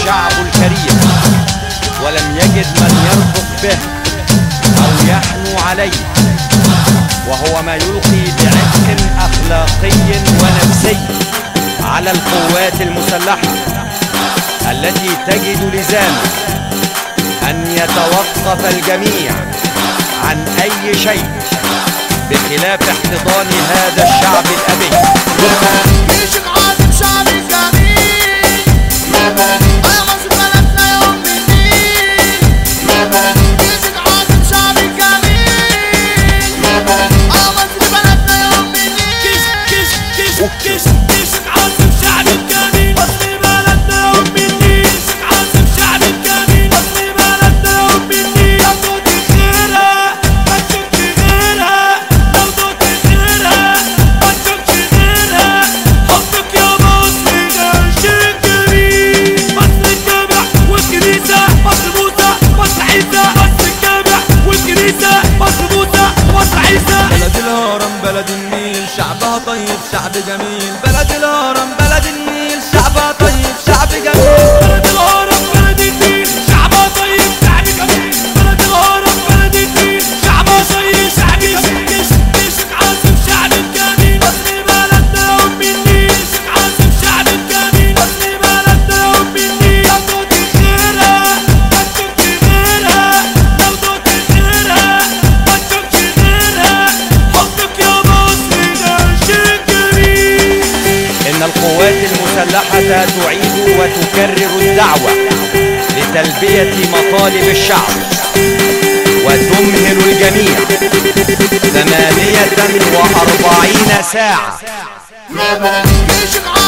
الشعب الكريم ولم يجد من يرفق به أو يحنو عليه وهو ما يلقي بعبء أخلاقي ونفسي على القوات المسلحة التي تجد لزاما أن يتوقف الجميع عن أي شيء بخلاف احتضان هذا الشعب الأبي جيشك عازم شعب جميل يا مصر بلدنا يوم من النيل جيشك عازم شعب جميل يا مصر بلدنا يوم من النيل كش كش كش كشك عاصم شعب الجميل مصر بلدنا يوم النيل كشك عاصم شعب الجميل مصر بلدنا يوم النيل لو دوت خيرها ما تشوفش غيرها لو دوت خيرها ما تشوفش غيرها حبك يا مصر ده شيء كبير مصر الجامع والكنيسة مصر موسى مصر عيسى مصر الجامع والكنيسة مصر موسى مصر عيسى بلد الهرم بلد النيل شعبها طيب شعب جميل بلد الهرم بلد النيل شعبها طيب شعب جميل بلد الهرم بلد النيل شعبها طيب شعب جميل بلد الهرم بلد النيل شعبها طيب شعب جميل كش كشك عاصم شعب الجميل مصر بلدنا يوم النيل كشك عاصم شعب الجميل مصر بلدنا يوم النيل لو دوت خيرها ما تشوفش غيرها لو دوت خيرها ما تشوفش غيرها حبك يا مصر ده شيء كبير إن القوات المسلحة تعيد وتكرر الدعوة لتلبية مطالب الشعب وتمهل الجميع ثمانية وأربعين ساعة جيشك